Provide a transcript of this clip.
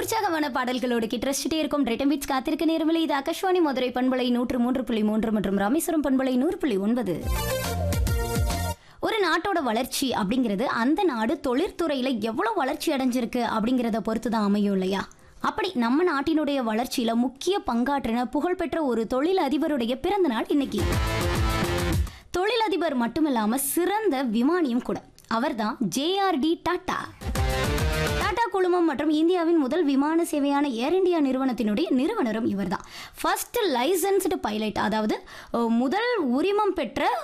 உற்சாகமான பாடல்களோடு கிட்டரசிட்டே இருக்கும் ரிட்டன் பீட்ஸ் காத்திருக்க நேரமில்லை இது ஆகாஷ்வாணி மதுரை பண்பலை நூற்று மூன்று புள்ளி மூன்று மற்றும் ராமேஸ்வரம் பண்பலை நூறு புள்ளி ஒன்பது ஒரு நாட்டோட வளர்ச்சி அப்படிங்கிறது அந்த நாடு தொழிற்துறையில எவ்வளவு வளர்ச்சி அடைஞ்சிருக்கு அப்படிங்கிறத பொறுத்து தான் அமையும் இல்லையா அப்படி நம்ம நாட்டினுடைய வளர்ச்சியில முக்கிய பங்காற்றின புகழ்பெற்ற ஒரு தொழில் அதிபருடைய பிறந்த நாள் இன்னைக்கு தொழிலதிபர் மட்டுமில்லாம சிறந்த விமானியும் கூட அவர்தான் ஜேஆர்டி டாடா டாடா குழுமம் மற்றும் இந்தியாவின் முதல் விமான சேவையான ஏர் இந்தியா நிறுவனத்தினுடைய நிறுவனரும் இவர்தான் ஃபர்ஸ்ட் லைசன்ஸ்டு பைலட் அதாவது அஹ், முதல் உரிமம் பெற்ற